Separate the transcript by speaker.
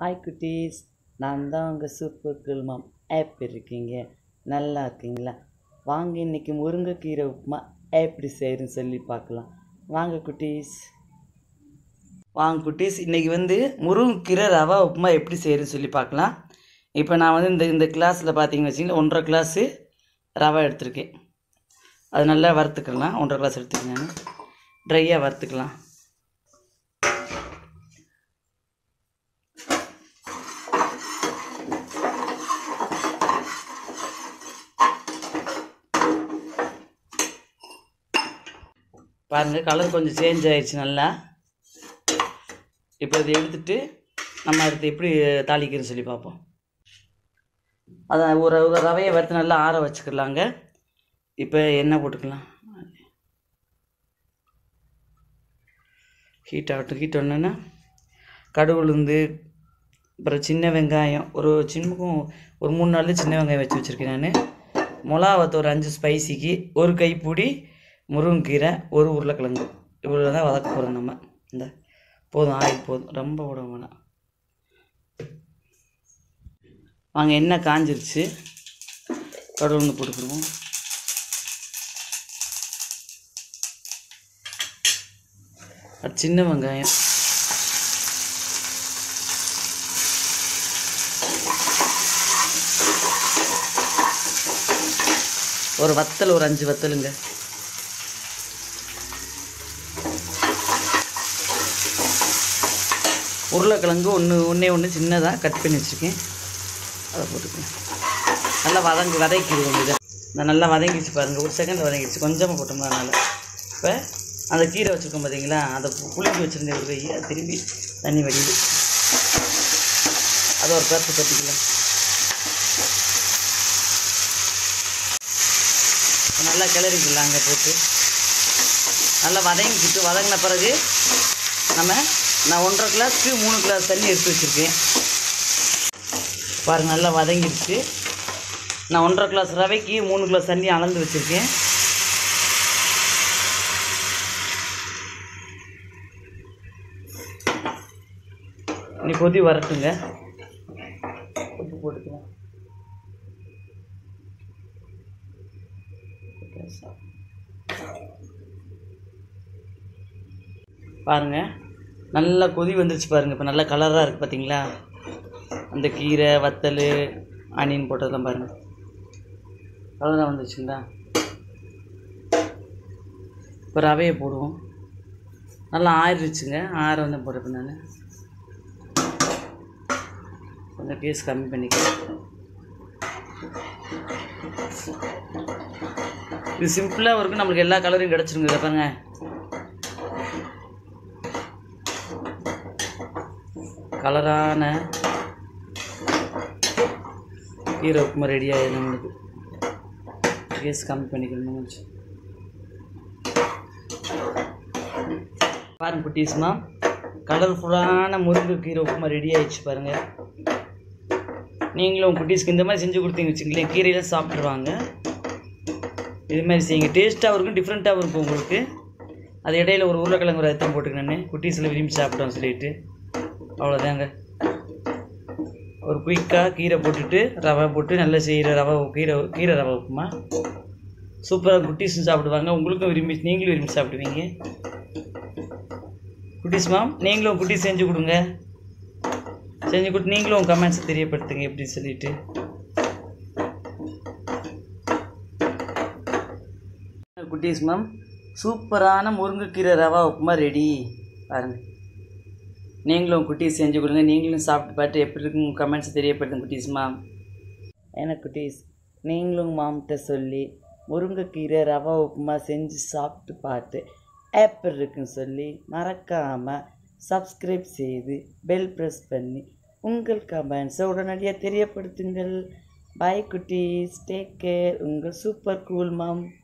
Speaker 1: hi குட்டீஸ் நான் தான் உங்கள் சூப்பர் கூல் மாம் எப்படி இருக்கீங்க நல்லா இருக்கீங்களா வாங்க இன்னைக்கு முருங்கைக்கீரை உப்புமா எப்படி செய்யறதுன்னு சொல்லி பார்க்கலாம் வாங்க குட்டீஸ் வாங்க குட்டீஸ் இன்றைக்கி வந்து முருங்கைக்கீரை ரவா உப்புமா எப்படி செய்யறதுன்னு சொல்லி பார்க்கலாம் இப்போ நான் வந்து இந்த இந்த கிளாஸில் பார்த்தீங்கன்னு வச்சிங்களேன் ஒன்றரை கிளாஸு ரவை எடுத்திருக்கேன் அது நல்லா வறுத்துக்கலாம் ஒன்றரை கிளாஸ் எடுத்துக்கேன் நான் ட்ரையாக வறுத்துக்கலாம் பாருங்கள் கலர் கொஞ்சம் சேஞ்ச் ஆயிடுச்சு நல்லா இப்போ இதை எடுத்துட்டு நம்ம அடுத்து எப்படி தாளிக்கிறதுன்னு சொல்லி பார்ப்போம் அதான் ஒரு ஒரு ரவையை வறுத்து நல்லா ஆற வச்சுக்கலாங்க இப்போ எண்ணெய் போட்டுக்கலாம் ஹீட் ஆகட்டும் ஹீட் ஒன்றுன்னா கடுகு உளுந்து அப்புறம் சின்ன வெங்காயம் ஒரு சின்னக்கும் ஒரு மூணு நாள் சின்ன வெங்காயம் வச்சு வச்சுருக்கேன் நான் மிளகாவத்து ஒரு அஞ்சு ஸ்பைசிக்கு ஒரு கைப்பிடி முருங்கைக்கீரை ஒரு உருளைக்கிழங்கு இவ்வளோ தான் வதக்க போகிறோம் நம்ம இந்த போதும் ஆயில் போதும் ரொம்ப விட வேணாம் வாங்க எண்ணெய் காஞ்சிருச்சு கடுகு ஒன்று போட்டுக்கிடுவோம் அது சின்ன வெங்காயம் ஒரு வத்தல் ஒரு அஞ்சு வத்தலுங்க உருளைக்கிழங்கு ஒன்று ஒன்றே ஒன்று சின்னதாக கட் பண்ணி வச்சுருக்கேன் அதை போட்டுக்கேன் நல்லா வதங்கி வதக்கிடுவோம் இதை இந்த நல்லா வதங்கிடுச்சு பாருங்கள் ஒரு செகண்ட் வதங்கிடுச்சு கொஞ்சமாக போட்டோம்னா அதனால் இப்போ அந்த கீரை வச்சுருக்கோம் பார்த்தீங்களா அதை புளிஞ்சு வச்சுருந்தேன் ஒரு கை அது திரும்பி தண்ணி வடியுது அதை ஒரு பருப்பு கட்டிக்கலாம் நல்லா கிளறிக்கலாம் அங்கே போட்டு நல்லா வதங்கிக்கிட்டு வதங்கின பிறகு நம்ம நான் ஒன்றரை கிளாஸ்க்கு மூணு கிளாஸ் தண்ணி எடுத்து வச்சுருக்கேன் பாருங்கள் நல்லா வதங்கிடுச்சு நான் ஒன்றரை கிளாஸ் ரவைக்கு மூணு கிளாஸ் தண்ணி அளந்து வச்சுருக்கேன் நீ கொதி வரட்டுங்க உப்பு போட்டுக்கலாம் பாருங்க நல்லா கொதி வந்துருச்சு பாருங்கள் இப்போ நல்லா கலராக இருக்குது பார்த்தீங்களா அந்த கீரை வத்தல் ஆனியன் போட்டதெல்லாம் பாருங்கள் கலராக வந்துருச்சுங்களா இப்போ ரவையை போடுவோம் நல்லா ஆறிடுச்சுங்க ஆற வந்து போடுறேன் நான் கொஞ்சம் கேஸ் கம்மி பண்ணிக்கிறேன் இது சிம்பிளாக இருக்கும் நம்மளுக்கு எல்லா கலரையும் கிடச்சிருங்க இதை பாருங்க கலரான கீரை உப்புமா ரெடி ஆகிடும் நம்மளுக்கு கேஸ் கம்மி பண்ணிக்கணும் கொஞ்சம் பாருங்க குட்டீஸ்மா கலர்ஃபுல்லான முருங்கைக்கீரை உப்புமா ரெடி ஆயிடுச்சு பாருங்கள் நீங்களும் குட்டீஸ்க்கு இந்த மாதிரி செஞ்சு கொடுத்தீங்க வச்சுங்களேன் கீரையெல்லாம் சாப்பிட்ருவாங்க இது மாதிரி செய்யுங்க டேஸ்ட்டாகவும் இருக்கும் டிஃப்ரெண்ட்டாகவும் இருக்கும் உங்களுக்கு அது இடையில ஒரு உருளைக்கிழங்கு ஒரு ரத்தம் போட்டுக்கினேன் குட்டீஸில் விரும்பி சாப்பிட்டோம் சொல்லிட்டு அவ்வளோதாங்க ஒரு குயிக்காக கீரை போட்டுட்டு ரவை போட்டு நல்லா செய்கிற ரவை கீரை கீரை ரவை உப்புமா சூப்பராக குட்டீஸும் சாப்பிடுவாங்க உங்களுக்கும் விரும்பி நீங்களும் விரும்பி சாப்பிடுவீங்க குட்டீஸ் மாம் நீங்களும் குட்டீஸ் செஞ்சு கொடுங்க செஞ்சு கொடுத்து நீங்களும் உங்கள் கமெண்ட்ஸை தெரியப்படுத்துங்க எப்படி சொல்லிட்டு குட்டீஸ் மேம் சூப்பரான முருங்கைக்கீரை ரவா உப்புமா ரெடி பாருங்கள் நீங்களும் குட்டீஸ் செஞ்சு கொடுங்க நீங்களும் சாப்பிட்டு பார்த்து எப்படி இருக்கும் கமெண்ட்ஸ் தெரியப்படுத்துங்க குட்டீஸ் மேம் ஏன்னா குட்டீஸ் நீங்களும் மாம்கிட்ட சொல்லி முருங்கைக்கீரை ரவா உப்புமா செஞ்சு சாப்பிட்டு பார்த்து எப்படி இருக்குன்னு சொல்லி மறக்காமல் சப்ஸ்கிரைப் செய்து பெல் ப்ரெஸ் பண்ணி உங்கள் கமெண்ட்ஸை உடனடியாக தெரியப்படுத்துங்கள் பாய் குட்டீஸ் டேக் கேர் உங்கள் சூப்பர் கூல் மாம்